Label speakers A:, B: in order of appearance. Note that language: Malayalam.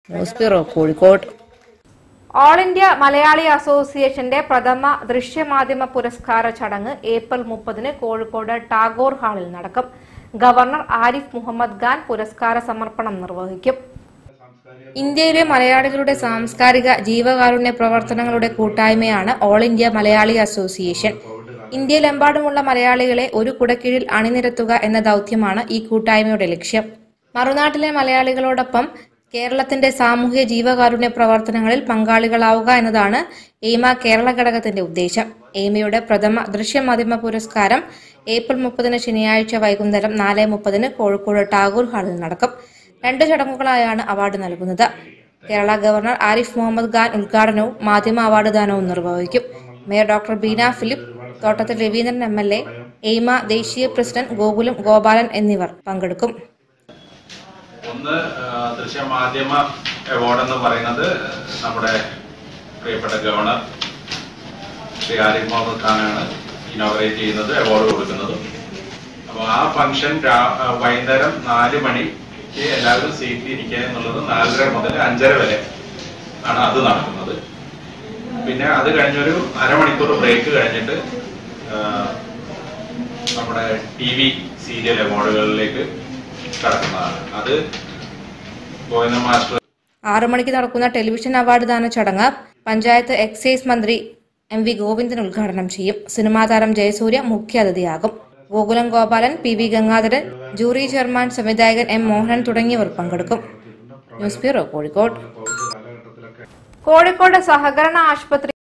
A: news bureau Kozhikode
B: all India Malayali അസോസിയേഷന്റെ പ്രഥമ ദൃശ്യമാധ്യമ പുരസ്കാര ചടങ്ങ് ഏപ്രിൽ മുപ്പതിന് കോഴിക്കോട് ടാഗോർ ഹാളിൽ നടക്കും ഗവർണർ ആരിഫ് മുഹമ്മദ് ഖാൻ പുരസ്കാര സമർപ്പണം നിർവഹിക്കും
A: ഇന്ത്യയിലെ മലയാളികളുടെ സാംസ്കാരിക ജീവകാരുണ്യ പ്രവർത്തനങ്ങളുടെ കൂട്ടായ്മയാണ് ഓൾ ഇന്ത്യ മലയാളി അസോസിയേഷൻ ഇന്ത്യയിലെമ്പാടുമുള്ള മലയാളികളെ ഒരു കുടക്കീഴിൽ അണിനിരത്തുക എന്ന ദൗത്യമാണ് ഈ കൂട്ടായ്മയുടെ ലക്ഷ്യം മറുനാട്ടിലെ മലയാളികളോടൊപ്പം കേരളത്തിന്റെ സാമൂഹ്യ ജീവകാരുണ്യ പ്രവർത്തനങ്ങളിൽ പങ്കാളികളാവുക എന്നതാണ് എയ്മ കേരള ഘടകത്തിന്റെ ഉദ്ദേശം എയ്മയുടെ പ്രഥമ ദൃശ്യമാധ്യമ പുരസ്കാരം ഏപ്രിൽ മുപ്പതിന് ശനിയാഴ്ച വൈകുന്നേരം നാല് മുപ്പതിന് കോഴിക്കോട് ടാഗോർ ഹാളിൽ നടക്കും രണ്ട് ചടങ്ങുകളായാണ് അവാർഡ് നൽകുന്നത് കേരള ഗവർണർ ആരിഫ് മുഹമ്മദ് ഖാൻ ഉദ്ഘാടനവും മാധ്യമ അവാർഡ് ദാനവും നിർവഹിക്കും mayor doctor Beena Philip Thottathil Raveendran M L A AIMA ദേശീയ പ്രസിഡന്റ് ഗോകുലം ഗോപാലൻ എന്നിവർ പങ്കെടുക്കും
C: ഒന്ന് ആ, ദൃശ്യമാധ്യമ അവാർഡ് എന്ന് പറയുന്നത് നമ്മുടെ പ്രിയപ്പെട്ട ഗവർണർ ശ്രീ ആരിഫ് മുഹമ്മദ് ഖാനാണ് ഇനോഗ്രേറ്റ് ചെയ്യുന്നത് അവാർഡ് കൊടുക്കുന്നത് അപ്പോൾ ആ ഫംഗ്ഷൻ വൈകുന്നേരം നാല് മണിക്ക് എല്ലാവരും സീറ്റിൽ ഇരിക്കുക എന്നുള്ളത് നാലര മുതൽ അഞ്ചര വരെ ആണ് അത് നടക്കുന്നത് പിന്നെ അത് കഴിഞ്ഞൊരു അരമണിക്കൂർ ബ്രേക്ക് കഴിഞ്ഞിട്ട് ആ, നമ്മുടെ ടി വി സീരിയൽ അവാർഡുകളിലേക്ക് കടക്കുന്നതാണ് അത് ഗോവിന്ദ മാസ്റ്റർ
A: ആറു മണിക്ക് നടക്കുന്ന ടെലിവിഷൻ അവാർഡ് ദാന ചടങ്ങ് പഞ്ചായത്ത് എക്സൈസ് മന്ത്രി എം വി ഗോവിന്ദൻ ഉദ്ഘാടനം ചെയ്യും സിനിമാ താരം ജയസൂര്യ മുഖ്യാതിഥിയാകും Gokulam Gopalan P V Gangadharan jury chairman സംവിധായകൻ എം മോഹനൻ തുടങ്ങിയവർ പങ്കെടുക്കും ന്യൂസ് ബ്യൂറോ കോഴിക്കോട്
B: കോഴിക്കോട് സഹകരണ ആശുപത്രി